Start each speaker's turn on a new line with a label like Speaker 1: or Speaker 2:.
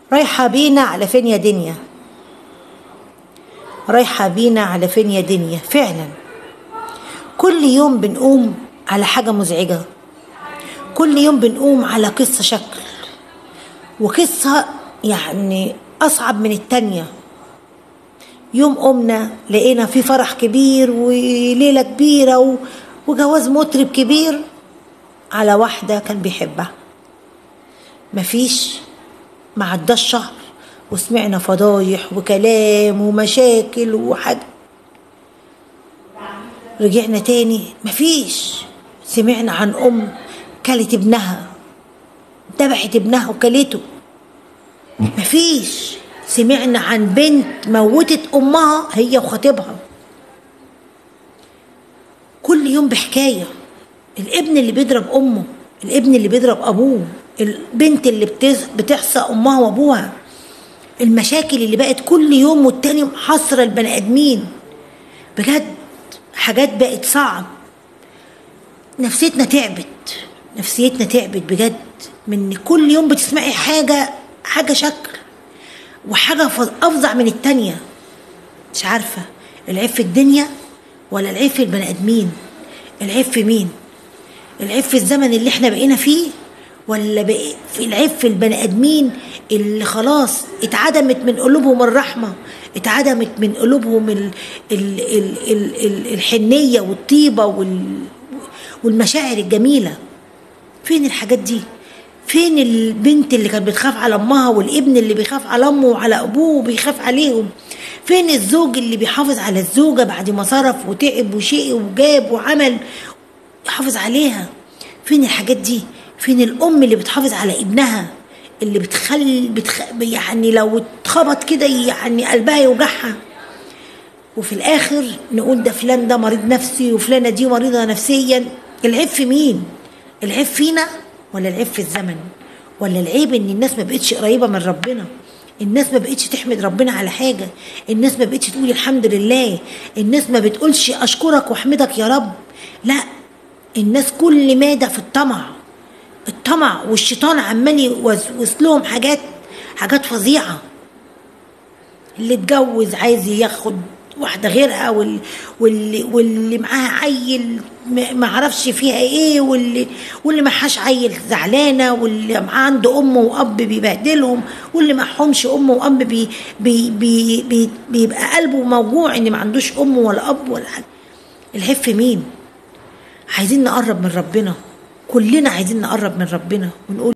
Speaker 1: رايحة بينا على فين يا دنيا رايحة بينا على فين يا دنيا فعلا كل يوم بنقوم على حاجة مزعجة كل يوم بنقوم على قصة شكل وقصة يعني أصعب من التانية يوم قمنا لقينا في فرح كبير وليلة كبيرة و- وجواز مطرب كبير على واحدة كان بيحبها مفيش ما عداش شهر وسمعنا فضايح وكلام ومشاكل وحاجة رجعنا تاني مفيش سمعنا عن أم كلت ابنها ذبحت ابنها وكلته مفيش سمعنا عن بنت موتت أمها هي وخطيبها كل يوم بحكاية الابن اللي بيضرب أمه الابن اللي بيضرب أبوه البنت اللي بتز- بتحصى أمها وأبوها المشاكل اللي بقت كل يوم والتاني محاصرة البني آدمين بجد حاجات بقت صعب نفسيتنا تعبت نفسيتنا تعبت بجد من كل يوم بتسمعي حاجة حاجة شكل وحاجة فظ- أفظع من التانية مش عارفة العيب في الدنيا ولا العيب في البني آدمين العيب في مين العيب في الزمن اللي احنا بقينا فيه ولا بقي في العيب في البني ادمين اللي خلاص اتعدمت من قلوبهم الرحمه اتعدمت من قلوبهم ال ال ال ال ال الحنيه والطيبه وال والمشاعر الجميله فين الحاجات دي فين البنت اللي كانت بتخاف على امها والابن اللي بيخاف على امه وعلى ابوه وبيخاف عليهم فين الزوج اللي بيحافظ على الزوجه بعد ما صرف وتعب وشقي وجاب وعمل يحافظ عليها فين الحاجات دي فين الام اللي بتحافظ على ابنها اللي بتخلي بتخ... يعني لو اتخبط كده يعني قلبها يوجعها وفي الاخر نقول ده فلان ده مريض نفسي وفلانه دي مريضه نفسيا العيب في مين العيب فينا ولا العيب في الزمن ولا العيب ان الناس ما بقتش قريبه من ربنا الناس ما بقتش تحمد ربنا على حاجه الناس ما بقتش تقول الحمد لله الناس ما بتقولش اشكرك واحمدك يا رب لا الناس كل مادة في الطمع الطمع والشيطان عمال يوسوس لهم حاجات حاجات فظيعه اللي اتجوز عايز ياخد واحدة غيرها واللي, واللي, واللي معاها عيل ما ما عرفش فيها ايه واللي واللي معهاش عيل زعلانة واللي معاه عنده أم وأب بيبهدلهم واللي معهمش أم وأب بي بي بي بي بيبقى قلبه موجوع إن ما عندوش أم ولا أب ولا حاجة العيب في مين؟ عايزين نقرب من ربنا كلنا عايزين نقرب من ربنا ونقول